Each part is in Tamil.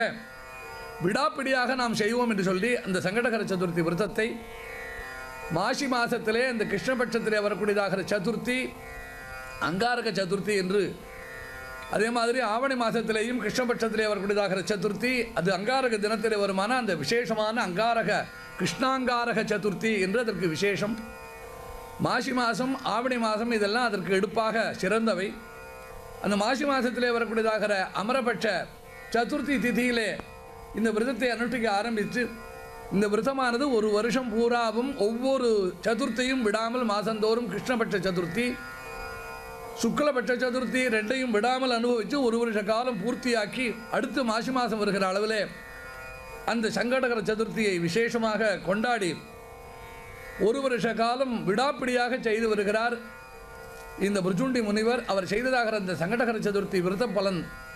விடாப்பிடியாக நாம் செய்வோம் என்று சொல்லி அந்த சங்கடகர சதுர்த்தி விரதத்தை மாசி மாசத்திலே அந்த கிருஷ்ணபட்சத்திலே வரக்கூடியதாகிற சதுர்த்தி அங்காரக சதுர்த்தி என்று அதே மாதிரி ஆவணி மாதத்திலேயும் கிருஷ்ணபட்சத்திலே வரக்கூடியதாகிற சதுர்த்தி அது அங்காரக தினத்திலே வருமான அந்த விசேஷமான அங்காரக கிருஷ்ணாங்காரக சதுர்த்தி என்று அதற்கு விசேஷம் மாசி மாதம் ஆவணி மாதம் இதெல்லாம் அதற்கு எடுப்பாக சிறந்தவை அந்த மாசி மாதத்திலே வரக்கூடியதாகிற அமரபட்ச சதுர்த்தி திதியிலே இந்த விரதத்தை அனுஷ்டிக்க ஆரம்பித்து இந்த விரதமானது ஒரு வருஷம் பூராவும் ஒவ்வொரு சதுர்த்தியும் விடாமல் மாதந்தோறும் கிருஷ்ணபட்ச சதுர்த்தி சுக்லபட்ச சதுர்த்தி ரெண்டையும் விடாமல் அனுபவித்து ஒரு வருஷ காலம் பூர்த்தியாக்கி அடுத்து மாசி மாதம் வருகிற அளவிலே அந்த சங்கடகர சதுர்த்தியை விசேஷமாக கொண்டாடி ஒரு வருஷ காலம் விடாப்பிடியாக செய்து வருகிறார் இந்த பிருஜுண்டி முனிவர் அவர் செய்ததாகிற அந்த சங்கடகர சதுர்த்தி விரத பலன்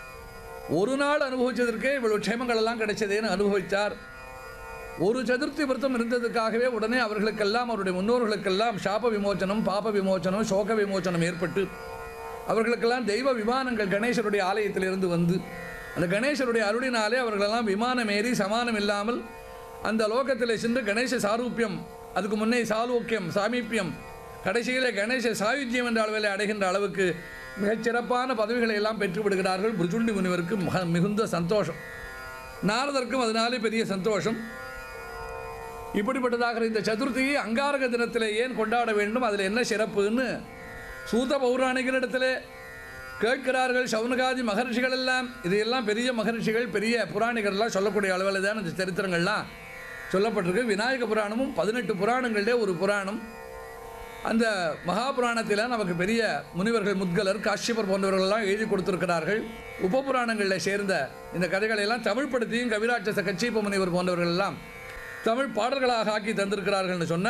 ஒரு நாள் அனுபவிச்சதற்கே இவ்வளவு க்ஷேமங்கள் எல்லாம் கிடைச்சதேன்னு அனுபவித்தார் ஒரு சதுர்த்தி விரதம் இருந்ததுக்காகவே உடனே அவர்களுக்கெல்லாம் அவருடைய முன்னோர்களுக்கெல்லாம் சாப விமோச்சனம் பாப விமோச்சனம் சோக விமோச்சனம் ஏற்பட்டு அவர்களுக்கெல்லாம் தெய்வ விமானங்கள் கணேசருடைய ஆலயத்திலிருந்து வந்து அந்த கணேசருடைய அருளினாலே அவர்களெல்லாம் விமானம் ஏறி சமானம் இல்லாமல் அந்த லோகத்தில் சென்று கணேச சாரூபியம் அதுக்கு முன்னே சாலோக்கியம் சாமீப்பியம் கடைசியிலே கணேச சாயுஜ்யம் என்ற அளவில் அடைகின்ற அளவுக்கு மிகச்சிறப்பான பதவிகளை எல்லாம் பெற்று விடுகிறார்கள் பிருஜுண்டி முனிவருக்கு மக- மிகுந்த சந்தோஷம் நாரதற்கும் அதனாலே பெரிய சந்தோஷம் இப்படிப்பட்டதாக இந்த சதுர்த்தியை அங்காரக தினத்தில் ஏன் கொண்டாட வேண்டும் அதில் என்ன சிறப்புன்னு சூத பௌராணிகளிடத்திலே கேட்கிறார்கள் சவுனகாதி மகர்ஷிகள் எல்லாம் இதையெல்லாம் பெரிய மகர்ஷிகள் பெரிய புராணிகள் எல்லாம் சொல்லக்கூடிய அளவில் தான் இந்த சரித்திரங்கள்லாம் சொல்லப்பட்டிருக்கு விநாயக புராணமும் பதினெட்டு புராணங்களிலே ஒரு புராணம் அந்த மகாபுராணத்தில் நமக்கு பெரிய முனிவர்கள் முத்கலர் காஷ்யபர் போன்றவர்களெல்லாம் எழுதி கொடுத்திருக்கிறார்கள் உபபுராணங்களில் சேர்ந்த இந்த கதைகளை எல்லாம் தமிழ்படுத்தியும் கவிராட்சச கச்சிப்ப முனிவர் போன்றவர்கள் எல்லாம் தமிழ் பாடல்களாக ஆக்கி தந்திருக்கிறார்கள்னு சொன்ன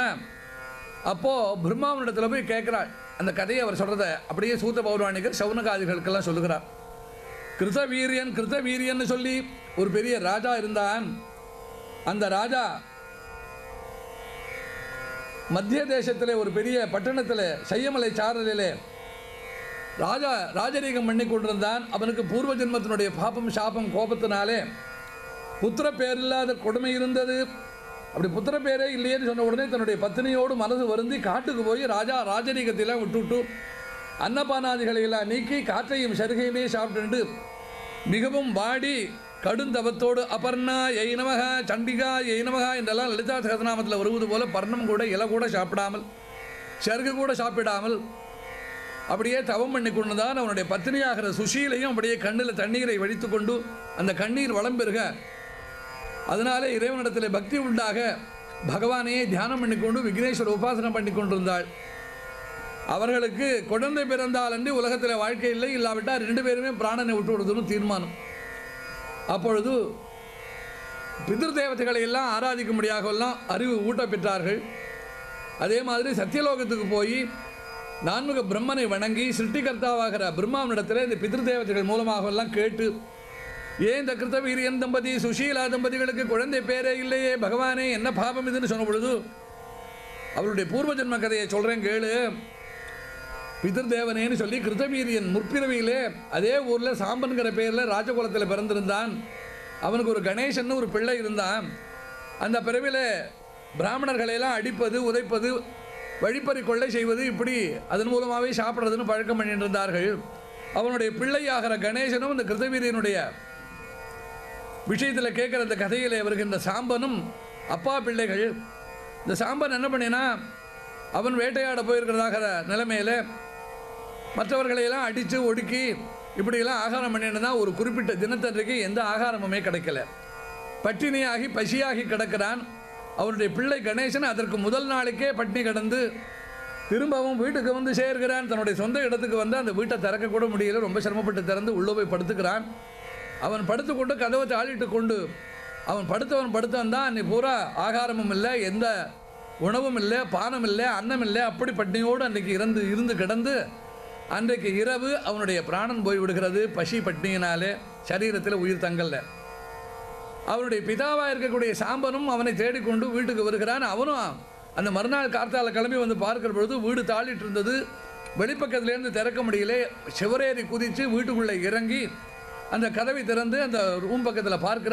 அப்போது பிரம்மாவனிடத்தில் போய் கேட்குறாள் அந்த கதையை அவர் சொல்கிறத அப்படியே சூத்த பௌராணிகர் சவுனகாதிகளுக்கெல்லாம் சொல்லுகிறார் கிருத வீரியன் கிருத வீரியன்னு சொல்லி ஒரு பெரிய ராஜா இருந்தான் அந்த ராஜா மத்திய தேசத்திலே ஒரு பெரிய பட்டணத்தில் சையமலை சாரலிலே ராஜா ராஜரீகம் பண்ணி கொண்டிருந்தான் அவனுக்கு பூர்வ ஜென்மத்தினுடைய பாபம் சாபம் கோபத்தினாலே புத்திர பேர் இல்லாத கொடுமை இருந்தது அப்படி புத்திர பேரே இல்லையேன்னு சொன்ன உடனே தன்னுடைய பத்தினியோடு மனசு வருந்தி காட்டுக்கு போய் ராஜா ராஜரீகத்தையெல்லாம் விட்டுவிட்டு அன்னபானாதிகளை எல்லாம் நீக்கி காற்றையும் சருகையுமே சாப்பிட்டு மிகவும் வாடி கடுந்தவத்தோடு அபர்ணா எய் நமக சண்டிகா எய் நமகா என்றெல்லாம் லலிதா சகதநாமத்தில் வருவது போல பர்ணம் கூட இலை கூட சாப்பிடாமல் சருகு கூட சாப்பிடாமல் அப்படியே தவம் பண்ணி கொண்டுதான் அவனுடைய பத்தினியாகிற சுஷீலையும் அப்படியே கண்ணில் தண்ணீரை வடித்து கொண்டு அந்த கண்ணீர் வளம் பெருக அதனாலே இறைவனிடத்தில் பக்தி உண்டாக பகவானையே தியானம் பண்ணிக்கொண்டு விக்னேஸ்வர உபாசனம் பண்ணி கொண்டிருந்தாள் அவர்களுக்கு குழந்தை பிறந்தால் அன்றி உலகத்தில் வாழ்க்கை இல்லை இல்லாவிட்டால் ரெண்டு பேருமே பிராணனை விட்டு விடுறதுன்னு தீர்மானம் அப்பொழுது பிதிர் தேவதைகளை எல்லாம் ஆராதிக்கும்படியாகவெல்லாம் அறிவு ஊட்ட பெற்றார்கள் அதே மாதிரி சத்தியலோகத்துக்கு போய் நான்முக பிரம்மனை வணங்கி சிருஷ்டிகர்த்தாவாகிற பிரம்மாவனிடத்தில் இந்த பிதிர் தேவதைகள் மூலமாகவெல்லாம் கேட்டு ஏன் இந்த கிருத்தவீரியன் தம்பதி சுஷீலா தம்பதிகளுக்கு குழந்தை பேரே இல்லையே பகவானே என்ன பாபம் இதுன்னு சொன்ன பொழுது அவருடைய பூர்வ ஜென்ம கதையை சொல்கிறேன் கேளு பிதர்தேவனேன்னு சொல்லி கிருத்தவீரியன் முற்பிறவியிலே அதே ஊரில் சாம்பன்கிற பேரில் ராஜகுலத்தில் பிறந்திருந்தான் அவனுக்கு ஒரு கணேசன் ஒரு பிள்ளை இருந்தான் அந்த பிறவியில் பிராமணர்களையெல்லாம் அடிப்பது உதைப்பது வழிப்பறி கொள்ளை செய்வது இப்படி அதன் மூலமாகவே சாப்பிட்றதுன்னு பழக்கம் பண்ணிட்டு இருந்தார்கள் அவனுடைய பிள்ளையாகிற கணேசனும் இந்த கிருத்தவீரியனுடைய விஷயத்தில் கேட்குற அந்த கதையில் வருகின்ற சாம்பனும் அப்பா பிள்ளைகள் இந்த சாம்பன் என்ன பண்ணினா அவன் வேட்டையாட போயிருக்கிறதாக நிலைமையில் மற்றவர்களையெல்லாம் அடித்து ஒடுக்கி இப்படியெல்லாம் ஆகாரம் பண்ணிட்டு ஒரு குறிப்பிட்ட தினத்தன்றைக்கு எந்த ஆகாரமுமே கிடைக்கல பட்டினியாகி பசியாகி கிடக்கிறான் அவனுடைய பிள்ளை கணேசன் அதற்கு முதல் நாளைக்கே பட்டினி கிடந்து திரும்பவும் வீட்டுக்கு வந்து சேர்கிறான் தன்னுடைய சொந்த இடத்துக்கு வந்து அந்த வீட்டை திறக்க கூட முடியல ரொம்ப சிரமப்பட்டு திறந்து உள்ளே போய் படுத்துக்கிறான் அவன் படுத்துக்கொண்டு கதவை தாளிட்டு கொண்டு அவன் படுத்தவன் படுத்தவன் தான் அன்னைக்கு பூரா ஆகாரமும் இல்லை எந்த உணவும் இல்லை பானம் இல்லை அன்னம் இல்லை அப்படி பட்டினியோடு அன்றைக்கு இறந்து இருந்து கிடந்து அன்றைக்கு இரவு அவனுடைய பிராணன் போய் விடுகிறது பசி பட்டினியினாலே சரீரத்தில் உயிர் தங்கல்ல அவனுடைய பிதாவாக இருக்கக்கூடிய சாம்பனும் அவனை தேடிக்கொண்டு வீட்டுக்கு வருகிறான் அவனும் அந்த மறுநாள் கார்த்தால கிளம்பி வந்து பார்க்கிற பொழுது வீடு தாளிட்டு இருந்தது வெளிப்பக்கத்துலேருந்து திறக்க முடியல சிவரேறி குதித்து வீட்டுக்குள்ளே இறங்கி அந்த கதவை திறந்து அந்த ரூம் பக்கத்தில் பார்க்கிறார்